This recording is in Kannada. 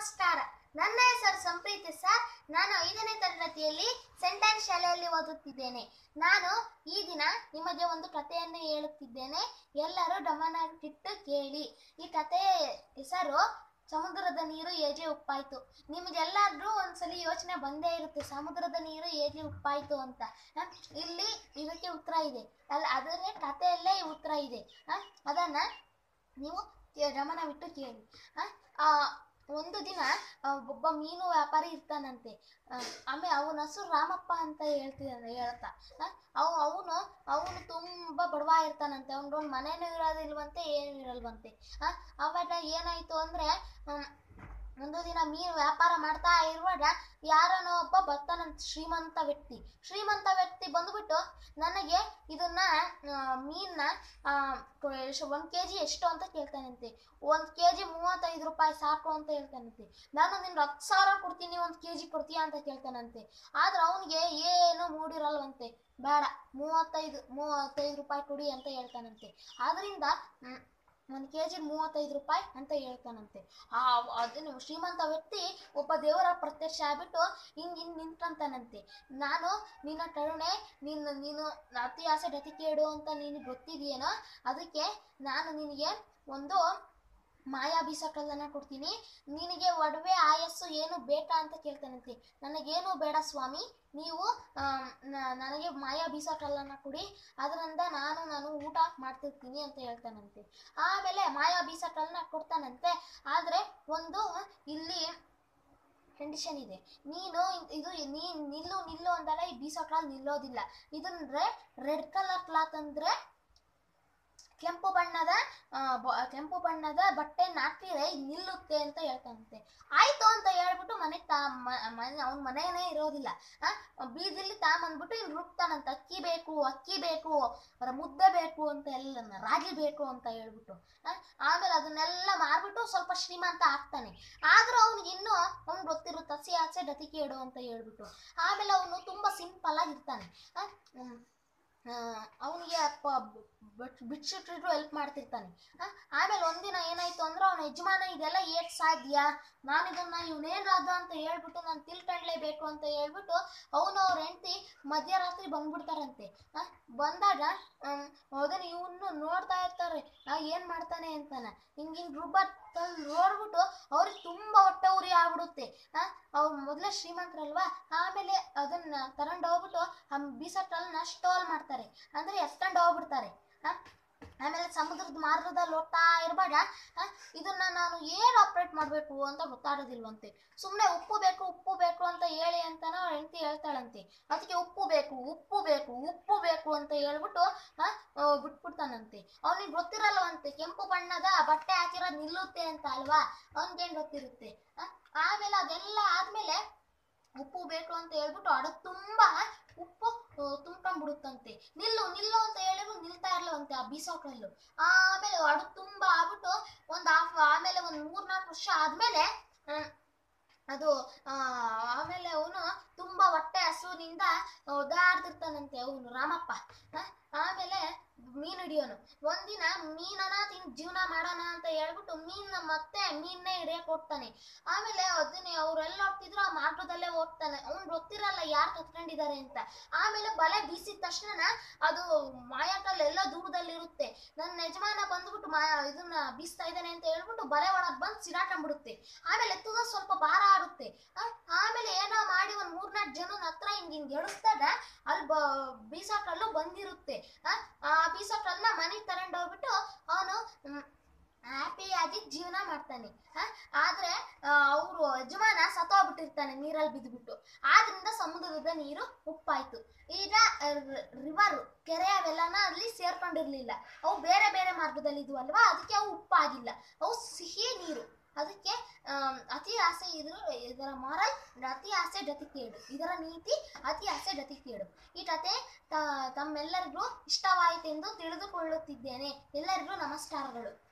ನಮಸ್ಕಾರ ನನ್ನ ಹೆಸರು ಸಂಪ್ರೀತಿ ಸರ್ ನಾನು ಐದನೇ ತರಗತಿಯಲ್ಲಿ ಸೆಂಟೆನ್ಸ್ ಶಾಲೆಯಲ್ಲಿ ಓದುತ್ತಿದ್ದೇನೆ ನಾನು ಈ ದಿನ ನಿಮಗೆ ಒಂದು ಕಥೆಯನ್ನು ಹೇಳುತ್ತಿದ್ದೇನೆ ಎಲ್ಲರೂ ಗಮನವಿಟ್ಟು ಕೇಳಿ ಈ ಕಥೆಯ ಹೆಸರು ಸಮುದ್ರದ ನೀರು ಹೇಗೆ ಉಪ್ಪಾಯ್ತು ನಿಮಗೆಲ್ಲಾದ್ರೂ ಒಂದ್ಸಲಿ ಯೋಚನೆ ಬಂದೇ ಇರುತ್ತೆ ಸಮುದ್ರದ ನೀರು ಹೇಗೆ ಉಪ್ಪಾಯ್ತು ಅಂತ ಹ? ಇಲ್ಲಿ ಇದಕ್ಕೆ ಉತ್ತರ ಇದೆ ಅಲ್ಲ ಅದನ್ನೇ ಕಥೆಯಲ್ಲೇ ಈ ಉತ್ತರ ಇದೆ ಹ? ಅದನ್ನ ನೀವು ಕೇ- ಗಮನವಿಟ್ಟು ಕೇಳಿ ಹ? ಆ ಒಂದು ದಿನ ಆ, ಒಬ್ಬ ಮೀನು ವ್ಯಾಪಾರಿ ಇರ್ತಾನಂತೆ ಆ, ಆಮೇಲೆ ಅವನ ಹೆಸರು ರಾಮಪ್ಪ ಅಂತ ಹೇಳ್ತಿದ್ದಾನೆ ಹೇಳ್ತಾ ಅವ ಅವನು ಅವನು ತುಂಬಾ ಬಡವ ಇರ್ತಾನಂತೆ ಅವ್ನಿಗೊಂದು ಮನೇನೂ ಇರೋದಿಲ್ವಂತೆ ಏನು ಇರಲ್ವಂತೆ ಆ, ಅವಾಗ ಏನಾಯ್ತು ಅಂದ್ರೆ ಹ್ಮ್, ಒಂದು ದಿನ ಮೀನು ವ್ಯಾಪಾರ ಮಾಡ್ತಾ ಇರುವಾಗ ಯಾರನೋ ಒಬ್ಬ ಬರ್ತಾನಂತೆ ಶ್ರೀಮಂತ ವ್ಯಕ್ತಿ ಶ್ರೀಮಂತ ವ್ಯಕ್ತಿ ಬಂದ್ಬಿಟ್ಟು ನನಗೆ ಇದನ್ನ ಆ, ಮೀನ್ನ ಒಂದು ಕೆ ಜಿ ಎಷ್ಟು ಅಂತ ಕೇಳ್ತಾನಂತೆ ಒಂದು ಕೆ ಜಿ ಮೂವತ್ತೈದು ರೂಪಾಯಿ ಸಾಕು ಅಂತ ಹೇಳ್ತಾನಂತೆ ನಾನು ನಿನ್ಗೆ ಹತ್ತು ಸಾವಿರ ಕೊಡ್ತೀನಿ ಒಂದು ಕೆ ಜಿ ಕೊಡ್ತೀಯಾ ಅಂತ ಕೇಳ್ತಾನಂತೆ ಆದ್ರೆ ಅವನಿಗೆ ಏನು ಮೂಡಿರಲ್ವಂತೆ ಬೇಡ ಮೂವತ್ತೈದು ಮೂವತ್ತೈದು ರೂಪಾಯಿ ಕೊಡಿ ಅಂತ ಹೇಳ್ತಾನಂತೆ ಆದ್ರಿಂದ ಒಂದು ಕೆ ಜಿ ಮೂವತ್ತೈದು ರೂಪಾಯಿ ಅಂತ ಹೇಳ್ತಾನಂತೆ ಆ ಅದನ್ನು ಶ್ರೀಮಂತ ವ್ಯಕ್ತಿ ಒಬ್ಬ ದೇವರ ಪ್ರತ್ಯಕ್ಷ ಆಗ್ಬಿಟ್ಟು ಹಿಂಗ್ ಹಿಂಗ್ ನಿಂತ್ಕೊಂತಾನಂತೆ ನಾನು ನಿನ್ನ ಕರುಣೆ ನಿನ್ನ ನೀನು ಅತಿ ಆಸೆ ಗತಿ ಕೇಡು ಅಂತ ನಿನಗೆ ಗೊತ್ತಿದೆಯೇನೋ ಅದಕ್ಕೆ ನಾನು ನಿನಗೆ ಒಂದು ಮಾಯಾ ಬೀಸಕಲ್ಲನ್ನ ಕೊಡ್ತೀನಿ ನಿನಗೆ ಒಡವೆ ಆಯಸ್ಸು ಏನು ಬೇಕಾ ಅಂತ ಕೇಳ್ತಾನಂತೆ ನನಗೇನು ಬೇಡ ಸ್ವಾಮಿ ನೀವು ಆಮ್, ನ- ನನಗೆ ಮಾಯಾ ಬೀಸಕಲ್ಲನ್ನ ಕೊಡಿ ಅದರಿಂದ ನಾನು ನಾನು ಊಟ ಮಾಡ್ತಿರ್ತೀನಿ ಅಂತ ಹೇಳ್ತಾನಂತೆ ಆಮೇಲೆ ಮಾಯಾ ಬೀಸಕಲ್ಲನ್ನ ಕೊಡ್ತಾನಂತೆ ಆದ್ರೆ ಒಂದು ಇಲ್ಲಿ ಕಂಡೀಷನ್ ಇದೆ ನೀನು ಇದು ನೀನ್ ನಿಲ್ಲು ನಿಲ್ಲು ಅಂದಾಗ ಈ ಬೀಸೋ ಕ್ಲಾತ್ ನಿಲ್ಲೋದಿಲ್ಲ ಇದನ್ರೆ ರೆಡ್ ಕಲರ್ ಕ್ಲಾತ್ ಅಂದ್ರೆ ಕೆಂಪು ಬಣ್ಣದ ಆ, ಬ- ಕೆಂಪು ಬಣ್ಣದ ಬಟ್ಟೆ ಹಾಕಿದ್ರೆ ಇದು ನಿಲ್ಲುತ್ತೆ ಅಂತ ಹೇಳ್ತಾನಂತೆ ಆಯ್ತು ಅಂತ ಹೇಳ್ಬಿಟ್ಟು ಮನೆ ತಾ ಅವ್ನ ಮನೆಯೇ ಇರೋದಿಲ್ಲ ಆ ಬೀದಿಲಿ ತಾಂಬಂದ್ಬಿಟ್ಟು ಇನ್ನು ರುಬ್ತಾನಂತ ಅಕ್ಕಿ ಬೇಕು ಅಕ್ಕಿ ಬೇಕು ಅವರ ಮುದ್ದೆ ಬೇಕು ಅಂತ ಎಲ್ಲ ರಾಗಿ ಬೇಕು ಅಂತ ಹೇಳ್ಬಿಟ್ಟು ಆ, ಆಮೇಲೆ ಅದನ್ನೆಲ್ಲ ಮಾರ್ಬಿಟ್ಟು ಸ್ವಲ್ಪ ಶ್ರೀಮಂತ ಆಗ್ತಾನೆ ಆದ್ರೂ ಅವ್ನಿಗೆ ಇನ್ನೂ ಅವ್ನಿಗೆ ಗೊತ್ತಿರುತ್ತೆ ಹಸಿ ಆಚೆ ಗತಿ ಕೇಡು ಅಂತ ಹೇಳ್ಬಿಟ್ಟು ಆಮೇಲೆ ಅವನು ತುಂಬಾ ಸಿಂಪಲ್ ಆಗಿರ್ತಾನೆ ಅವನಿಗೆ ಬಿಟ್ಸಿಟ್ರು ಹೆಲ್ಪ್ ಮಾಡ್ತಿರ್ತಾನೆ ಆ, ಆಮೇಲೆ ಒಂದಿನ ಏನಾಯ್ತು ಅಂದ್ರೆ ಅವನ ಯಜಮಾನ ಇದೆಲ್ಲ ಏಟ್ ಸಾಧ್ಯ ನಾನು ಇದನ್ನ ಇವನೇನಾದ ಅಂತ ಹೇಳ್ಬಿಟ್ಟು ನಾನು ತಿಳ್ಕೊಂಡ್ಲೇಬೇಕು ಅಂತ ಹೇಳ್ಬಿಟ್ಟು ಅವನು ಅವ್ರ ಹೆಂಡತಿ ಮಧ್ಯರಾತ್ರಿ ಬಂದ್ಬಿಡ್ತಾರಂತೆ ಆ, ಬಂದಾಗ ಹ್ಮ್, ಅದನ್ನ ಇವನು ನೋಡ್ತಾ ಇರ್ತಾರೆ ಆ, ಏನ್ ಮಾಡ್ತಾನೆ ಅಂತಾನ ಹಿಂಗ್ ಹಿಂಗ್ ರುಬ್ಬ ನೋಡ್ಬಿಟ್ಟು ಅವ್ರಿಗೆ ತುಂಬಾ ಹೊಟ್ಟೆ ಉರಿ ಆಗ್ಬಿಡುತ್ತೆ ಆ ಅವ್ರು ಮೊದಲೇ ಶ್ರೀಮಂತರಲ್ವಾ ಆಮೇಲೆ ಅದನ್ನ ತಗೊಂಡು ಹೋಗ್ಬಿಟ್ಟು ಆ ಬೀಸಟ್ಟಲ್ನ ಸ್ಟೋಲ್ ಮಾಡ್ತಾರೆ ಅಂದ್ರೆ ಎತ್ಕೊಂಡು ಹೋಗ್ಬಿಡ್ತಾರೆ ಆ, ಆಮೇಲೆ ಸಮುದ್ರದ ಮಾರ್ಗದಲ್ಲಿ ಹೋಗ್ತಾ ಇರುವಾಗ ಆ, ಇದನ್ನ ನಾನು ಏನು ಆಪ್ರೇಟ್ ಮಾಡಬೇಕು ಅಂತ ಗೊತ್ತಾಗೋದಿಲ್ವಂತೆ ಸುಮ್ಮನೆ ಉಪ್ಪು ಬೇಕು ಉಪ್ಪು ಬೇಕು ಅಂತ ಹೇಳಿ ಅಂತಾನ ಅವ್ರ ಹೆಂಡತಿ ಹೇಳ್ತಾಳಂತೆ ಅದಕ್ಕೆ ಉಪ್ಪು ಬೇಕು ಉಪ್ಪು ಬೇಕು ಉಪ್ಪು ಬೇಕು ಅಂತ ಹೇಳ್ಬಿಟ್ಟು ಆ, ಆ, ಬಿಟ್ಬಿಡ್ತಾನಂತೆ ಅವನಿಗೆ ಗೊತ್ತಿರಲ್ವಂತೆ ಕೆಂಪು ಬಣ್ಣದ ಬಟ್ಟೆ ಹಾಕಿರೋದು ನಿಲ್ಲುತ್ತೆ ಅಂತ ಅಲ್ವಾ ಅವ್ನಿಗೇನು ಗೊತ್ತಿರುತ್ತೆ ಆ, ಆಮೇಲೆ ಅದೆಲ್ಲ ಆದ್ಮೇಲೆ ಉಪ್ಪು ಬೇಕು ಅಂತ ಹೇಳ್ಬಿಟ್ಟು ಅಡಗ್ ತುಂಬಾ ಉಪ್ಪು ಆ, ತುಂಬ್ಕೊಂಡ್ಬಿಡುತ್ತಂತೆ ನಿಲ್ಲು ನಿಲ್ಲು ಅಂತ ಹೇಳಿದ್ರು ನಿಲ್ತಾ ಇರ್ಲವಂತೆ ಆ ಬೀಸೋಕಲ್ಲು ಆಮೇಲೆ ಅಡಗ್ ತುಂಬಾ ಆಗ್ಬಿಟ್ಟು ಒಂದ್ ಹಾಫ್ ಆಮೇಲೆ ಒಂದ್ ಮೂರ್ನಾಲ್ಕು ವರ್ಷ ಆದ್ಮೇಲೆ ಹ್ಮ್, ಅದು ಆ, ಆಮೇಲೆ ಅವನು ತುಂಬಾ ಹೊಟ್ಟೆ ಹಸುವಿನಿಂದ ಒದಾಡ್ತಿರ್ತಾನಂತೆ ಅವನು ರಾಮಪ್ಪ ಆ, ಆಮೇಲೆ ಮೀನ್ ಹಿಡಿಯೋನು ಒಂದಿನ ಮೀನನ ತಿನ್ ಜೀವನ ಮಾಡೋಣ ಅಂತ ಹೇಳ್ಬಿಟ್ಟು ಮೀನ್ನ ಮತ್ತೆ ಮೀನ್ನೇ ಹಿಡಿಯಕ್ ಹೋಗ್ತಾನೆ ಆಮೇಲೆ ಅದನ್ನ ಅವ್ರೆಲ್ಲ ಹೋಗ್ತಿದ್ರು ಆ ಮಾರ್ಗದಲ್ಲೇ ಹೋಗ್ತಾನೆ ಅವ್ನ್ ಗೊತ್ತಿರಲ್ಲ ಯಾರು ಕತ್ಕೊಂಡಿದ್ದಾರೆ ಅಂತ ಆಮೇಲೆ ಬಲೆ ಬೀಸಿದ ತಕ್ಷಣ ಅದು ಮಾಯಾಕಲ್ ಎಲ್ಲ ದೂರದಲ್ಲಿ ಇರುತ್ತೆ ನನ್ನ ಯಜಮಾನ ಬಂದ್ಬಿಟ್ಟು ಮಾ ಇದನ್ನ ಬೀಸ್ತಾ ಇದ್ದಾನೆ ಅಂತ ಹೇಳ್ಬಿಟ್ಟು ಬಲೆ ಒಳಗ್ ಬಂದು ಸಿಡಾಕೊಂಡ್ಬಿಡುತ್ತೆ ಆಮೇಲೆ ಎತ್ತುದ ಸ್ವಲ್ಪ ಭಾರ ಆಗುತ್ತೆ ಆ, ಆಮೇಲೆ ಏನೋ ಮಾಡಿ ಒಂದ್ ಮೂರ್ನಾಲ್ಕು ಜನನ ಹತ್ರ ಹಿಂಗ್ ಹಿಂಗ್ ಎಳಿಸ್ದಾಗ ಅಲ್ಲಿ ಬ ಬೀಸಾಕಲ್ಲು ಬಂದಿರುತ್ತೆ ಆ, ಆ ಬೀಸಾಕಲ್ನ ಮನೆಗೆ ತಗೊಂಡು ಹೋಗ್ಬಿಟ್ಟು ಅವನು ಹ್ಯಾಪಿಯಾಗಿ ಜೀವನ ಮಾಡ್ತಾನೆ ಆ, ಆದ್ರೆ ಅವರು ಯಜಮಾನ ಸತ್ತೋಗ್ಬಿಟ್ಟಿರ್ತಾನೆ ನೀರಲ್ಲಿ ಬಿದ್ದುಬಿಟ್ಟು ಆದ್ರಿಂದ ಸಮುದ್ರದ ನೀರು ಉಪ್ಪಾಯ್ತು ಈಗ ರಿವರ್ ಕೆರೆ ಅವೆಲ್ಲನ ಅಲ್ಲಿ ಸೇರ್ಕೊಂಡಿರ್ಲಿಲ್ಲ ಅವು ಬೇರೆ ಬೇರೆ ಮಾರ್ಗದಲ್ಲಿ ಇದ್ವು ಅಲ್ವಾ ಅದಕ್ಕೆ ಅವು ಉಪ್ಪಾಗಿಲ್ಲ ಅವು ಸಿಹಿ ನೀರು ಅದಕ್ಕೆ ಆಮ್, ಅತಿ ಆಸೆ ಇದು ಇದರ ಮಾರಲ್ ಅತಿ ಆಸೆ ಗತಿ ಕೇಡು ಇದರ ನೀತಿ ಅತಿ ಆಸೆ ಗತಿ ಕೇಡು ಈ ಕತೆ ತ- ತಮ್ಮೆಲ್ಲರಿಗೂ ಇಷ್ಟವಾಯಿತೆಂದು ತಿಳಿದುಕೊಳ್ಳುತ್ತಿದ್ದೇನೆ ಎಲ್ಲರಿಗೂ ನಮಸ್ಕಾರಗಳು